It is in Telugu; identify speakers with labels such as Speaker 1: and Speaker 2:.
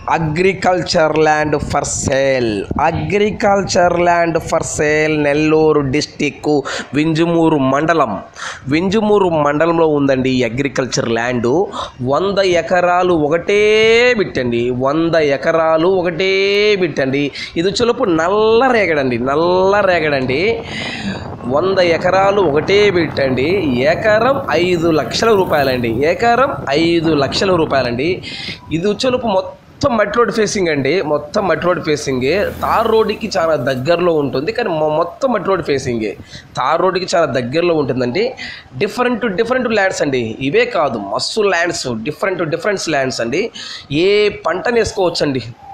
Speaker 1: agriculture land for sale agriculture land for sale Nellore district Vinjamur మండలం వింజమూరు మండలంలో ఉందండి ఈ అగ్రికల్చర్ ల్యాండ్ వంద ఎకరాలు ఒకటే బిట్టండి వంద ఎకరాలు ఒకటే బిట్టండి ఇది చులుపు నల్ల రేగడండి నల్ల రేగడండి వంద ఎకరాలు ఒకటే బిట్టండి ఎకరం ఐదు లక్షల రూపాయలండి ఎకరం ఐదు లక్షల రూపాయలండి ఇది వచ్చేలోపు మొత్తం మట్టి రోడ్ ఫేసింగ్ అండి మొత్తం మట్టి రోడ్ ఫేసింగే తార్ రోడ్డుకి చాలా దగ్గరలో ఉంటుంది కానీ మొ- మొత్తం మట్టి రోడ్ ఫేసింగే తార్ రోడ్డుకి చాలా దగ్గరలో ఉంటుందండి డిఫరెంట్ డిఫరెంట్ ల్యాండ్స్ అండి ఇవే కాదు మస్తు ల్యాండ్స్ డిఫరెంట్ డిఫరెంట్ ల్యాండ్స్ అండి ఏ పంటను వేసుకోవచ్చండి